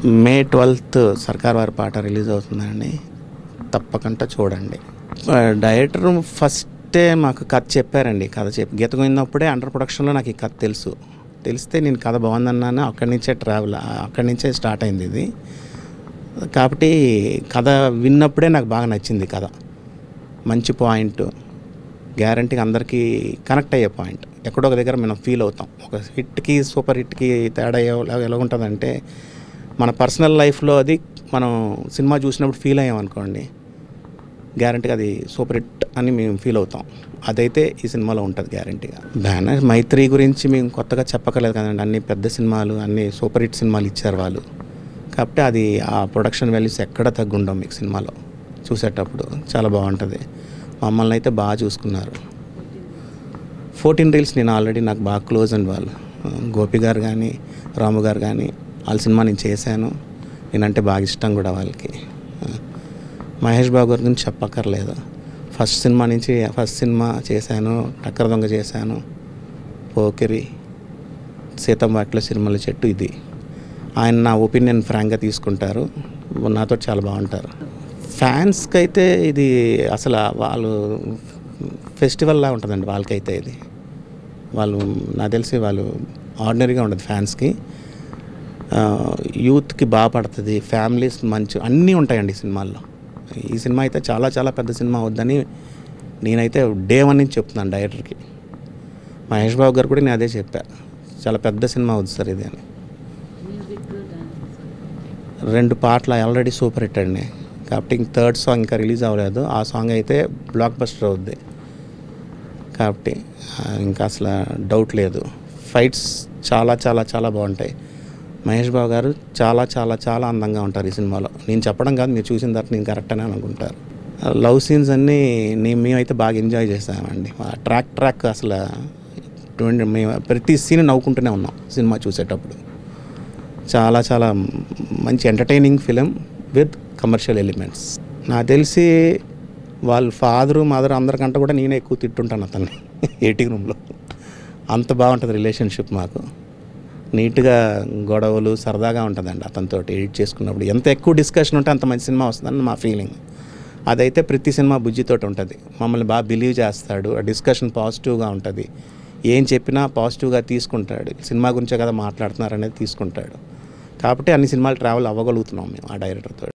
May twelfth సర్కార్ వారి పాట రిలీజ్ అవుతుందండి తప్పకుండా చూడండి ఆ, డైరెక్టర్ ఫస్టే మాకు కథ చెప్పారండి కథ చెప్పి గీత పోయినప్పుడే అండర్ ప్రొడక్షన్లో నాకు ఈ కథ తెలుసు తెలిస్తే నేను కథ బాగుందన్నాను అక్కడి నుంచే ట్రావెల్ అక్కడి నుంచే స్టార్ట్ అయింది ఇది కాబట్టి కథ విన్నప్పుడే నాకు బాగా నచ్చింది కథ మంచి పాయింట్ గ్యారంటీగా అందరికీ కనెక్ట్ అయ్యే పాయింట్ ఎక్కడో ఒక దగ్గర మనం ఫీల్ అవుతాం ఒక హిట్కి సూపర్ హిట్కి తేడా ఎలా ఎలా ఉంటుందంటే మన పర్సనల్ లైఫ్లో అది మనం సినిమా చూసినప్పుడు ఫీల్ అయ్యాం అనుకోండి గ్యారంటీగా అది సూపర్ హిట్ అని మేము ఫీల్ అవుతాం అదైతే ఈ సినిమాలో ఉంటుంది గ్యారంటీగా బ్యానర్ మైత్రి గురించి మేము కొత్తగా చెప్పకలేదు కదండి అన్ని పెద్ద సినిమాలు అన్ని సూపర్ హిట్ సినిమాలు ఇచ్చారు వాళ్ళు కాబట్టి అది ఆ ప్రొడక్షన్ వాల్యూస్ ఎక్కడ తగ్గుండవు మీకు సినిమాలో చూసేటప్పుడు చాలా బాగుంటుంది మమ్మల్ని అయితే బాగా చూసుకున్నారు ఫోర్టీన్ రీల్స్ నేను ఆల్రెడీ నాకు బాగా క్లోజ్ అండి వాళ్ళు గోపి గారు కానీ రాము గారు కానీ వాళ్ళ సినిమా నేను చేశాను నేనంటే బాగా ఇష్టం కూడా వాళ్ళకి మహేష్ బాబు గారి గురించి చెప్పక్కర్లేదు ఫస్ట్ సినిమా నుంచి ఫస్ట్ సినిమా చేశాను టక్కర దొంగ చేశాను పోకిరి సీతంబాట్లో సినిమాల చెట్టు ఇది ఆయన నా ఒపీనియన్ ఫ్రాంక్గా తీసుకుంటారు నాతో చాలా బాగుంటారు ఫ్యాన్స్కి అయితే ఇది అసలు వాళ్ళు ఫెస్టివల్లా ఉంటుందండి వాళ్ళకైతే ఇది వాళ్ళు నాకు తెలిసి వాళ్ళు ఆర్డినరీగా ఉండదు ఫ్యాన్స్కి ఆ, యూత్కి బాగా పడుతుంది ఫ్యామిలీస్ మంచి అన్నీ ఉంటాయండి ఈ సినిమాల్లో ఈ సినిమా అయితే చాలా చాలా పెద్ద సినిమా అవుద్దని నేనైతే డే వన్ నుంచి చెప్తున్నాను డైరెక్టర్కి మహేష్ బాబు గారు కూడా నేను అదే చెప్పా చాలా పెద్ద సినిమా అవుతుంది సార్ ఇది అని రెండు పాటలు ఆల్రెడీ సూపర్ హిట్ అండి కాబట్టి ఇంక థర్డ్ సాంగ్ ఇంకా రిలీజ్ అవ్వలేదు ఆ సాంగ్ అయితే బ్లాక్ బస్టర్ అవుద్ది కాబట్టి ఆ, ఇంకా అసలు డౌట్ లేదు ఫైట్స్ చాలా చాలా చాలా బాగుంటాయి మహేష్ బాబు గారు చాలా చాలా చాలా అందంగా ఉంటారు ఈ సినిమాలో నేను చెప్పడం కాదు మీరు చూసిన తర్వాత నేను కరెక్ట్ అని అనుకుంటారు లవ్ సీన్స్ అన్నీ నేను మేమైతే బాగా ఎంజాయ్ చేసామండి ఆ ట్రాక్ ట్రాక్ అసలు ట్వంటీ మేము ప్రతి సీన్ నవ్వుకుంటూనే ఉన్నాం సినిమా చూసేటప్పుడు చాలా చాలా మంచి entertaining film with commercial elements నాకు తెలిసి వాళ్ళ ఫాదరు మదర్ అందరికంటే కూడా నేనే ఎక్కువ తిట్టుంటాను అతన్ని ఎయిటింగ్ రూమ్లో అంత బాగుంటుంది రిలేషన్షిప్ మాకు నీట్గా గొడవలు సరదాగా ఉంటుందండి అతనితో ఎడిట్ చేసుకున్నప్పుడు ఎంత ఎక్కువ డిస్కషన్ ఉంటే అంత మంచి సినిమా వస్తుందని మా ఫీలింగ్ అదైతే ప్రతి సినిమా బుజ్జితోటి ఉంటుంది మమ్మల్ని బాగా బిలీవ్ చేస్తాడు ఆ డిస్కషన్ పాజిటివ్గా ఉంటుంది ఏం చెప్పినా పాజిటివ్గా తీసుకుంటాడు సినిమా గురించే కదా మాట్లాడుతున్నారు అనేది తీసుకుంటాడు కాబట్టి అన్ని సినిమాలు ట్రావెల్ అవ్వగలుగుతున్నాం మేము ఆ డైరెక్టర్తో